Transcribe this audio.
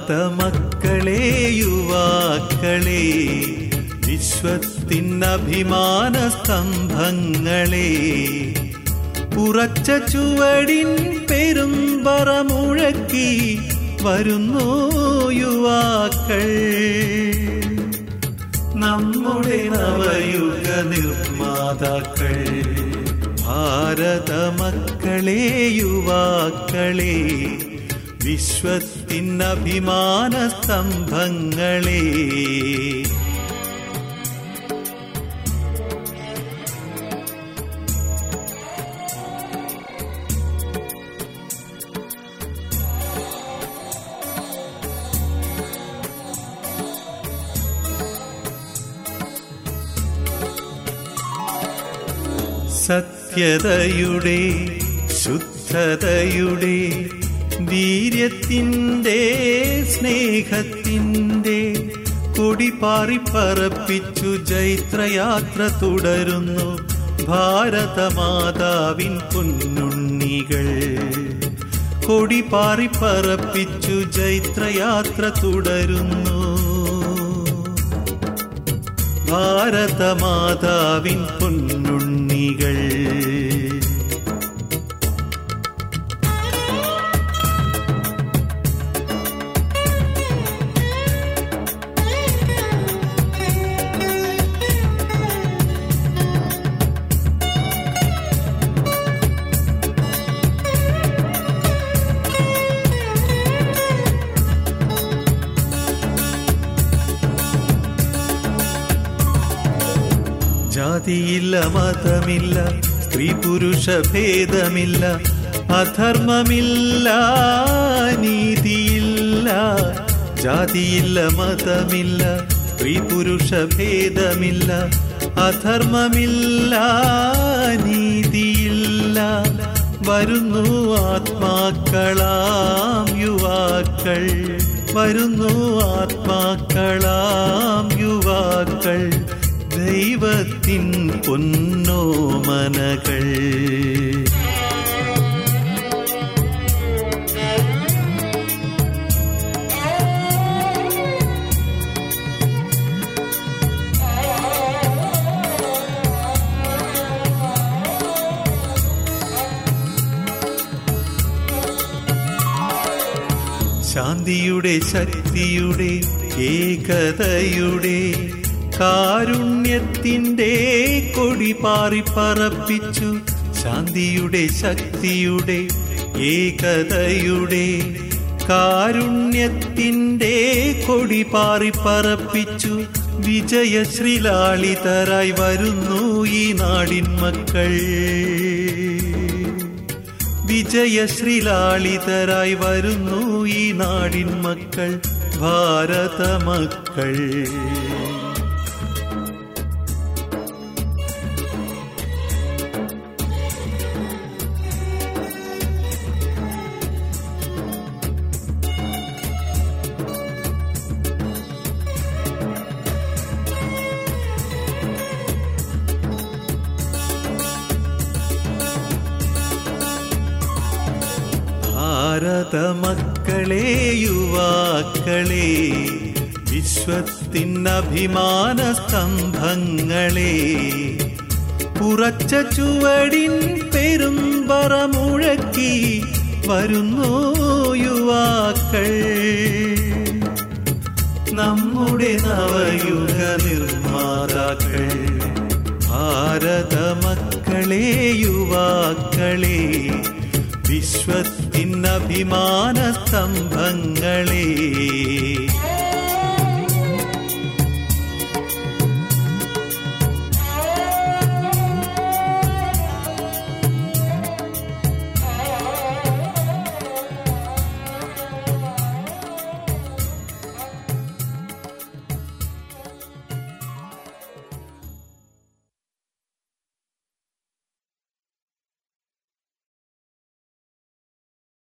ഭാരതമക്കളെ യുവാക്കളെ വിശ്വത്തിനഭിമാന സ്തംഭങ്ങളെ ഉറച്ച ചുവടിൻ പെരുമ്പറ മുഴക്കി വരുന്നു യുവാക്കൾ നമ്മുടെ നവയുഗ നിർമ്മാതാക്കൾ ഭാരതമക്കളെ യുവാക്കളെ വിശ്വത്തിനഭിമാന സ്തംഭങ്ങളെ സത്യതയുടെ ശുദ്ധതയുടെ വീര്യത്തിൻ്റെ സ്നേഹത്തിൻ്റെ കൊടിപാറി പറപ്പിച്ചു ജൈത്രയാത്ര തുടരുന്നു ഭാരതമാതാവിൻ പൊന്നുണ്ണികൾ കൊടിപാറി പറപ്പിച്ചു ജൈത്രയാത്ര തുടരുന്നു ഭാരതമാതാവിൻ പൊന്നുണ്ണികൾ ജാതിയില്ല മതമില്ല സ്ത്രീ പുരുഷ ഭേദമില്ല അധർമ്മമില്ല നീതിയില്ല ജാതിയില്ല മതമില്ല സ്ത്രീ പുരുഷ ഭേദമില്ല അധർമ്മമില്ല നീതിയില്ല വരുന്നു ആത്മാക്കളാം യുവാക്കൾ വരുന്നു ആത്മാക്കളാം യുവാക്കൾ ദൈവത്തിൻ പൊന്നോമനകൾ ശാന്തിയുടെ ശക്തിയുടെ ഏകതയുടെ കാരുണ്യത്തിൻ്റെ കൊടി പാറി പറപ്പിച്ചു ശാന്തിയുടെ ശക്തിയുടെ ഏകതയുടെ കാരുണ്യത്തിൻ്റെ കൊടി പാറി പറപ്പിച്ചു വിജയശ്രീലാളിതരായി വരുന്നു ഈ നാടിൻ മക്കൾ വിജയശ്രീലാളിതരായി വരുന്നു ഈ നാടിൻ മക്കൾ ഭാരത മക്കൾ ഭാരതമക്കളെ യുവാക്കളെ വിശ്വത്തിനഭിമാന സ്തംഭങ്ങളെ ഉറച്ച ചുവടിൻ പെരുമ്പറ മുഴക്കി വരുന്നു യുവാക്കൾ നമ്മുടെ നവയുഗ നിർമ്മാതാക്കൾ ഭാരതമക്കളെ യുവാക്കളെ വിശ്വത്തിനഭിമാന സ്തംഭങ്ങളെ